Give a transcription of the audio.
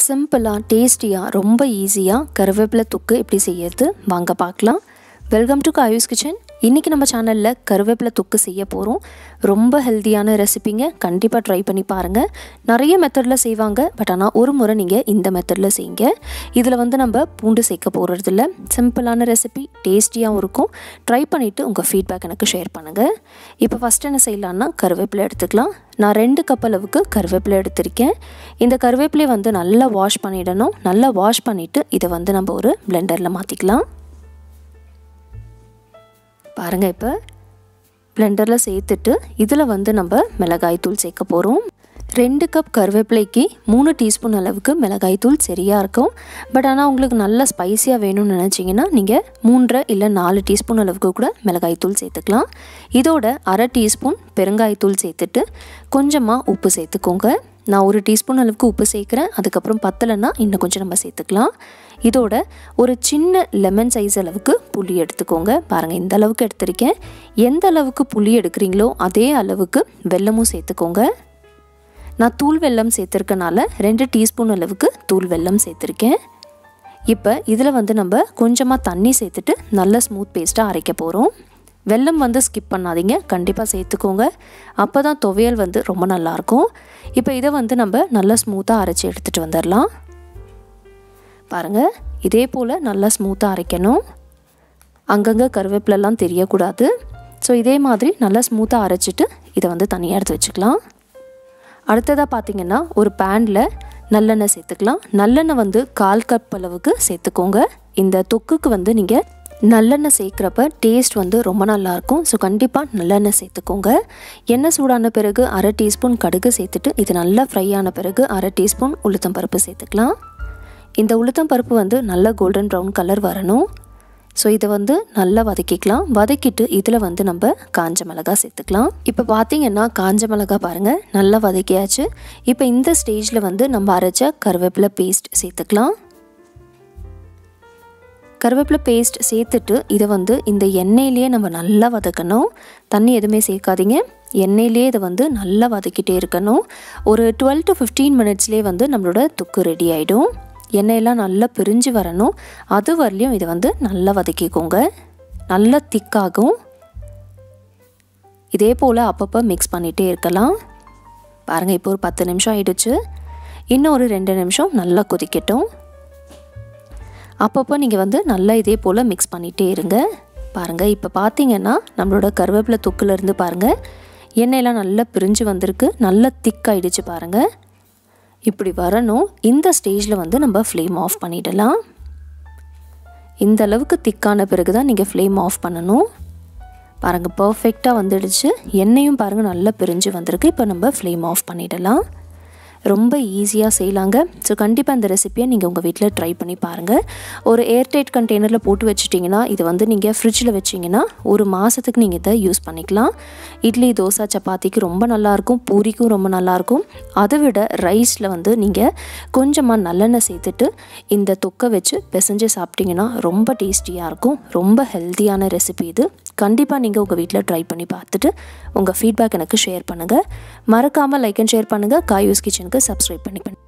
சிம்பிளாக டேஸ்டியாக ரொம்ப ஈஸியாக கருவேப்பிலை தொக்கு எப்படி செய்யறது வாங்க பார்க்கலாம் வெல்கம் டு காயூஸ் கிச்சன் இன்றைக்கி நம்ம சேனலில் கருவேப்பிலை தொக்கு செய்ய போகிறோம் ரொம்ப ஹெல்த்தியான ரெசிபிங்க கண்டிப்பாக ட்ரை பண்ணி பாருங்கள் நிறைய மெத்தடில் செய்வாங்க பட் ஆனால் ஒரு முறை நீங்கள் இந்த மெத்தடில் செய்யுங்க இதில் வந்து நம்ம பூண்டு சேர்க்க போகிறதில்ல சிம்பிளான ரெசிபி டேஸ்டியாகவும் இருக்கும் ட்ரை பண்ணிவிட்டு உங்கள் ஃபீட்பேக் எனக்கு ஷேர் பண்ணுங்கள் இப்போ ஃபஸ்ட் என்ன செய்யலான்னா கருவேப்பிலை எடுத்துக்கலாம் நான் ரெண்டு கப் அளவுக்கு கருவேப்பிலை எடுத்திருக்கேன் இந்த கருவேப்பிலையை வந்து நல்லா வாஷ் பண்ணிடணும் நல்லா வாஷ் பண்ணிவிட்டு இதை வந்து நம்ம ஒரு பிளெண்டரில் மாற்றிக்கலாம் பாருங்கள் இப்போ பிளெண்டரில் சேர்த்துட்டு இதில் வந்து நம்ம மிளகாய் தூள் சேர்க்க போகிறோம் ரெண்டு கப் கருவேப்பிலைக்கு மூணு டீஸ்பூன் அளவுக்கு மிளகாய் தூள் சரியாக இருக்கும் பட் ஆனால் உங்களுக்கு நல்ல ஸ்பைஸியாக வேணும்னு நினச்சிங்கன்னா நீங்கள் மூன்றரை இல்லை நாலு டீஸ்பூன் அளவுக்கு கூட மிளகாய் தூள் சேர்த்துக்கலாம் இதோட அரை டீஸ்பூன் பெருங்காயத்தூள் சேர்த்துட்டு கொஞ்சமாக உப்பு சேர்த்துக்கோங்க நான் ஒரு டீஸ்பூன் அளவுக்கு உப்பு சேர்க்குறேன் அதுக்கப்புறம் பத்தலைன்னா இன்னும் கொஞ்சம் நம்ம சேர்த்துக்கலாம் இதோட ஒரு சின்ன லெமன் சைஸ் அளவுக்கு புளி எடுத்துக்கோங்க பாருங்கள் இந்த அளவுக்கு எடுத்திருக்கேன் எந்த அளவுக்கு புளி எடுக்கிறீங்களோ அதே அளவுக்கு வெல்லமும் சேர்த்துக்கோங்க நான் தூள் வெல்லம் சேர்த்துருக்கனால ரெண்டு டீஸ்பூன் அளவுக்கு தூள் வெல்லம் சேர்த்துருக்கேன் இப்போ இதில் வந்து நம்ம கொஞ்சமாக தண்ணி சேர்த்துட்டு நல்ல ஸ்மூத் பேஸ்ட்டாக அரைக்க போகிறோம் வெல்லம் வந்து ஸ்கிப் பண்ணாதீங்க கண்டிப்பாக சேர்த்துக்கோங்க அப்போ தான் துவையல் வந்து ரொம்ப நல்லாயிருக்கும் இப்போ இதை வந்து நம்ம நல்லா ஸ்மூத்தாக அரைச்சி எடுத்துகிட்டு வந்துடலாம் பாருங்கள் இதே போல் நல்லா ஸ்மூத்தாக அரைக்கணும் அங்கங்கே கருவேப்பிலெல்லாம் தெரியக்கூடாது ஸோ இதே மாதிரி நல்லா ஸ்மூத்தாக அரைச்சிட்டு இதை வந்து தனியாக எடுத்து வச்சுக்கலாம் அடுத்ததாக பார்த்தீங்கன்னா ஒரு பேனில் நல்லெண்ணெய் சேர்த்துக்கலாம் நல்லெண்ணெய் வந்து கால் கப் அளவுக்கு சேர்த்துக்கோங்க இந்த தொக்குக்கு வந்து நீங்கள் நல்லெண்ணெய் சேர்க்குறப்ப டேஸ்ட் வந்து ரொம்ப நல்லாயிருக்கும் ஸோ கண்டிப்பாக நல்லெண்ணெய் சேர்த்துக்கோங்க எண்ணெய் சூடான பிறகு அரை டீஸ்பூன் கடுகு சேர்த்துட்டு இது நல்லா ஃப்ரை ஆன பிறகு அரை டீஸ்பூன் உளுத்தம் பருப்பு சேர்த்துக்கலாம் இந்த உளுத்தம் பருப்பு வந்து நல்ல கோல்டன் ப்ரௌன் கலர் வரணும் ஸோ இதை வந்து நல்லா வதக்கிக்கலாம் வதக்கிட்டு இதில் வந்து நம்ம காஞ்ச மிளகா சேர்த்துக்கலாம் இப்போ பார்த்தீங்கன்னா காஞ்ச மிளகா பாருங்கள் நல்லா வதக்கியாச்சு இப்போ இந்த ஸ்டேஜில் வந்து நம்ம அரைச்ச கருவேப்பிலை பேஸ்ட் சேர்த்துக்கலாம் கருவேப்பிலை பேஸ்ட் சேர்த்துட்டு இதை வந்து இந்த எண்ணெயிலேயே நம்ம நல்லா வதக்கணும் தண்ணி எதுவுமே சேர்க்காதீங்க எண்ணெயிலே இதை வந்து நல்லா வதக்கிட்டே இருக்கணும் ஒரு டுவெல் டு ஃபிஃப்டீன் மினிட்ஸ்லேயே வந்து நம்மளோட தொக்கு ரெடி ஆகிடும் எண்ணெயெல்லாம் நல்லா பிரிஞ்சு வரணும் அது வரலையும் இதை வந்து நல்லா வதக்கிக்கோங்க நல்லா திக்காகும் இதே போல் அப்பப்போ மிக்ஸ் பண்ணிகிட்டே இருக்கலாம் பாருங்கள் இப்போ ஒரு பத்து நிமிஷம் ஆயிடுச்சு இன்னும் ஒரு ரெண்டு நிமிஷம் நல்லா கொதிக்கட்டும் அப்பப்போ நீங்கள் வந்து நல்லா இதே போல் மிக்ஸ் பண்ணிகிட்டே இருங்க பாருங்கள் இப்போ பார்த்தீங்கன்னா நம்மளோட கருவேப்பிலை தொக்குலேருந்து பாருங்கள் எண்ணெயெல்லாம் நல்லா பிரிஞ்சு வந்திருக்கு நல்லா திக்காயிடுச்சு பாருங்கள் இப்படி வரணும் இந்த ஸ்டேஜில் வந்து நம்ம ஃப்ளேம் ஆஃப் பண்ணிடலாம் இந்த அளவுக்கு திக்கான பிறகு தான் நீங்கள் ஃப்ளேம் ஆஃப் பண்ணணும் பாருங்கள் பர்ஃபெக்டாக வந்துடுச்சு எண்ணெயும் பாருங்கள் நல்லா பிரிஞ்சு வந்திருக்கு இப்போ நம்ம ஃப்ளேம் ஆஃப் பண்ணிடலாம் ரொம்ப ஈஸியாக செய்யலாங்க ஸோ கண்டிப்பாக இந்த ரெசிப்பியை நீங்கள் உங்கள் வீட்டில் ட்ரை பண்ணி பாருங்கள் ஒரு ஏர்டைட் கண்டெய்னரில் போட்டு வச்சுட்டிங்கன்னா இது வந்து நீங்கள் ஃப்ரிட்ஜில் வச்சிங்கன்னா ஒரு மாதத்துக்கு நீங்கள் இதை யூஸ் பண்ணிக்கலாம் இட்லி தோசை சப்பாத்திக்கு ரொம்ப நல்லாயிருக்கும் பூரிக்கும் ரொம்ப நல்லாயிருக்கும் அதை விட ரைஸில் வந்து நீங்கள் கொஞ்சமாக நல்லெண்ணெய் சேர்த்துட்டு இந்த தொக்கை வச்சு பிசைஞ்சு சாப்பிட்டிங்கன்னா ரொம்ப டேஸ்டியாக இருக்கும் ரொம்ப ஹெல்த்தியான ரெசிபி இது கண்டிப்பாக நீங்கள் உங்கள் வீட்டில் ட்ரை பண்ணி பார்த்துட்டு உங்கள் ஃபீட்பேக் எனக்கு ஷேர் பண்ணுங்கள் மறக்காமல் லைக் அண்ட் ஷேர் பண்ணுங்கள் காயூஸ் கிச்சனுக்கு சப்ஸ்கிரைப் பண்ணி பண்ணி